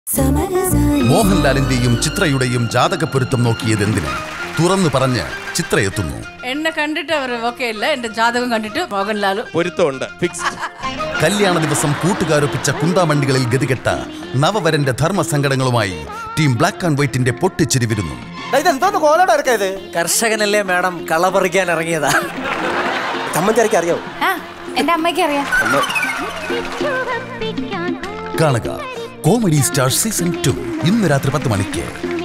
മോഹൻലാലിന്റെയും ചിത്രയുടെയും ജാതക പൊരുത്തം നോക്കിയത് എന്തിന് തുറന്നു പറഞ്ഞ് ചിത്ര എത്തുന്നു എന്നെ കണ്ടിട്ട് അവർ ഓക്കെ ഇല്ല എന്റെ ജാതകം കണ്ടിട്ട് മോഹൻലാൽ പൊരുത്തമുണ്ട് ഫിക്സ്ഡ് കല്യാണ ദിവസം കൂട്ടുകാരൊപ്പിച്ച കുണ്ടാമണ്ടികളിൽ ഗതികെട്ട നവവരന്റെ ധർമ്മസങ്കടങ്ങളുമായി ടീം ബ്ലാക്ക് ആൻഡ് വൈറ്റിന്റെ പൊട്ടിച്ചിരിവിരുന്നു ഇതെന്തോന്ന് കോലോടെ ഇറക്കിയത് കർഷകനല്ലേ മാഡം കള പറിക്കാൻ ഇറങ്ങിയതാ ചമ്മന്തിരക്ക് അറിയോ ആ എന്റെ അമ്മയ്ക്ക് അറിയാം കാണുക കോമഡി സ്റ്റാർ സീസൺ ടു ഇന്ന് രാത്രി പത്ത് മണിക്ക്